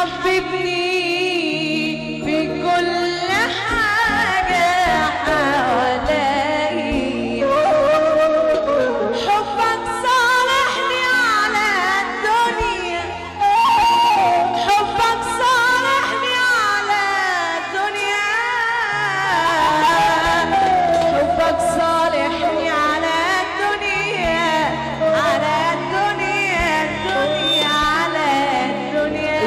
حببني في كل حاجة حواليا حبك صالحني على الدنيا حبك صالحني على الدنيا حبك صالحني على الدنيا على الدنيا الدنيا على الدنيا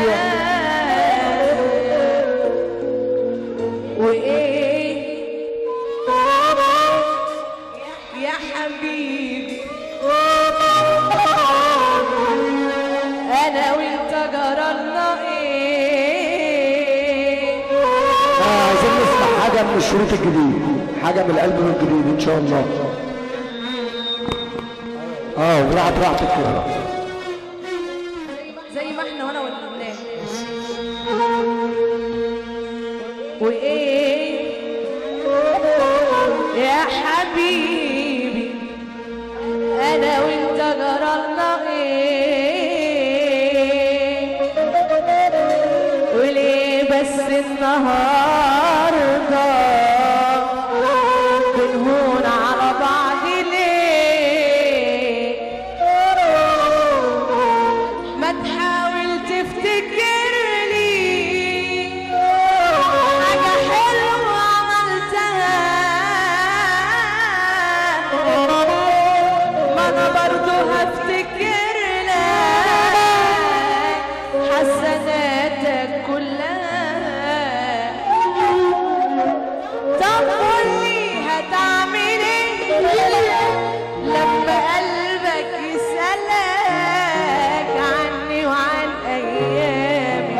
وايه يا حبيبي انا وانت جرالنا ايه آه، عايزين نسمع حاجة من الشريط الجديد حاجة من الألبوم الجديد إن شاء الله اه وراحت راحتك كده زي ما احنا وانا والناس وايه يا حبيبي انا وانت جرالنا ايه وليه بس النهارده بنهون على بعض ليه ما تحاول تفتكر لي حاجة حلوة عملتها ما أنا برضو هفتكر لك حسناتك كلها طب قولي هتعمل ايه لما قلبك يسألك عني وعن أيامي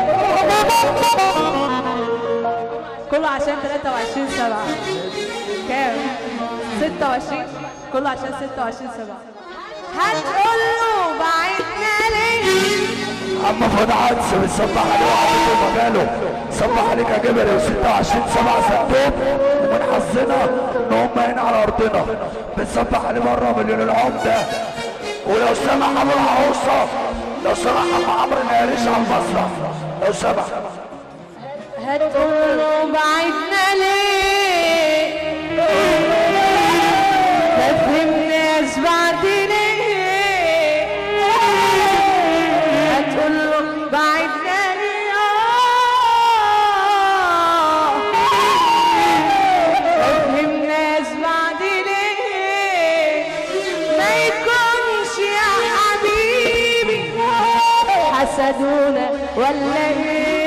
كله عشان 23 سبعة كام؟ 26 كله عشان 26 سبعة هتقول له بعدنا ليه؟ اما فؤاد عدس بنصبح عليه وعبده مجاله صبح عليك يا جبل يا 26 7 سبتوب ومن حظنا ان هم هنا على ارضنا بنصبح عليه مره مليون العمده ولو سمح ابو العروسه لو سمح ابو عمرو ما يقريش على المسرح لو سمح هتقول له بعدنا ليه ما فهمناش بعد ليه هتقول له بعدنا ليه آه. ما فهمناش بعد ليه ما يكونش يا حبيبي حسدونا ولا ايه